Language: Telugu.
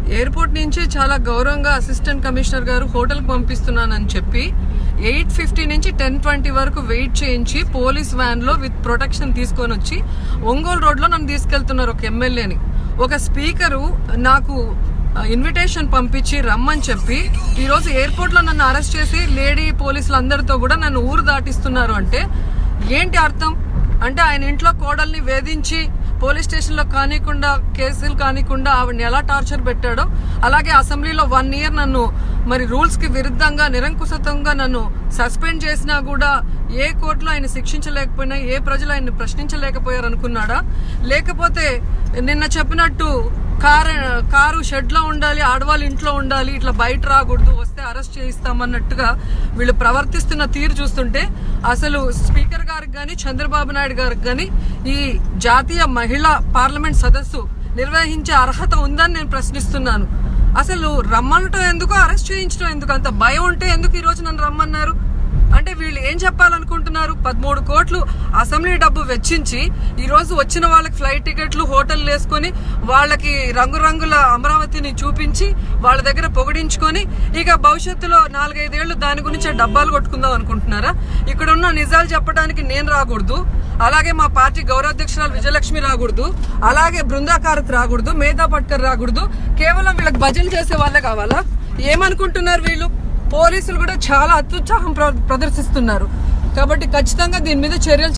ఎయిర్పోర్ట్ నుంచి చాలా గౌరవంగా అసిస్టెంట్ కమిషనర్ గారు హోటల్కి పంపిస్తున్నానని చెప్పి ఎయిట్ ఫిఫ్టీ నుంచి టెన్ ట్వంటీ వరకు వెయిట్ చేయించి పోలీస్ వ్యాన్ లో విత్ ప్రొటెక్షన్ తీసుకొని వచ్చి ఒంగోలు రోడ్ లో నన్ను తీసుకెళ్తున్నారు ఒక ఎమ్మెల్యేని ఒక స్పీకరు నాకు ఇన్విటేషన్ పంపించి రమ్మని చెప్పి ఈ రోజు ఎయిర్పోర్ట్ లో నన్ను అరెస్ట్ చేసి లేడీ పోలీసులు అందరితో కూడా నన్ను ఊరు దాటిస్తున్నారు అంటే ఏంటి అర్థం అంటే ఆయన ఇంట్లో కోడల్ని వేధించి పోలీస్ స్టేషన్ లో కానికుండా కేసులు కానికుండా ఆవిడని ఎలా టార్చర్ పెట్టాడో అలాగే అసెంబ్లీలో వన్ ఇయర్ నన్ను మరి రూల్స్ కి విరుద్ధంగా నిరంకుశతంగా నన్ను సస్పెండ్ చేసినా కూడా ఏ కోర్టులో ఆయన శిక్షించలేకపోయినా ఏ ప్రజలు ఆయన్ని ప్రశ్నించలేకపోయారు అనుకున్నాడా లేకపోతే నిన్న చెప్పినట్టు కారు కారు షెడ్ లో ఉండాలి ఆడవాళ్ళు ఇంట్లో ఉండాలి ఇట్లా బయట రాకూడదు వస్తే అరెస్ట్ చేయిస్తామన్నట్టుగా వీళ్ళు ప్రవర్తిస్తున్న తీరు చూస్తుంటే అసలు స్పీకర్ గారికి గాని చంద్రబాబు నాయుడు గారికి గాని ఈ జాతీయ మహిళా పార్లమెంట్ సదస్సు నిర్వహించే అర్హత ఉందని నేను ప్రశ్నిస్తున్నాను అసలు రమ్మనటం ఎందుకు అరెస్ట్ చేయించడం ఎందుకు అంత భయం ఉంటే ఎందుకు ఈ రోజు నన్ను రమ్మన్నారు అంటే వీళ్ళు ఏం చెప్పాలనుకుంటున్నారు పదమూడు కోట్లు అసెంబ్లీ డబ్బు వెచ్చించి ఈ రోజు వచ్చిన వాళ్ళకి ఫ్లైట్ టికెట్లు హోటల్ వేసుకొని వాళ్ళకి రంగురంగుల అమరావతిని చూపించి వాళ్ళ దగ్గర పొగిడించుకొని ఇక భవిష్యత్తులో నాలుగైదేళ్లు దాని గురించి డబ్బాలు కొట్టుకుందాం అనుకుంటున్నారా ఇక్కడ ఉన్న నిజాలు చెప్పడానికి నేను రాకూడదు అలాగే మా పార్టీ గౌరవాధ్యక్షురాలు విజయలక్ష్మి రాకూడదు అలాగే బృందాకారత్ రాకూడదు మేధా పట్కర్ రాకూడదు కేవలం వీళ్ళకి భజన చేసే వాళ్ళే కావాలా ఏమనుకుంటున్నారు వీళ్ళు పోలీసులు కూడా చాలా అత్యుత్సాహం ప్ర- ప్రదర్శిస్తున్నారు కాబట్టి ఖచ్చితంగా దీని మీద చర్యలు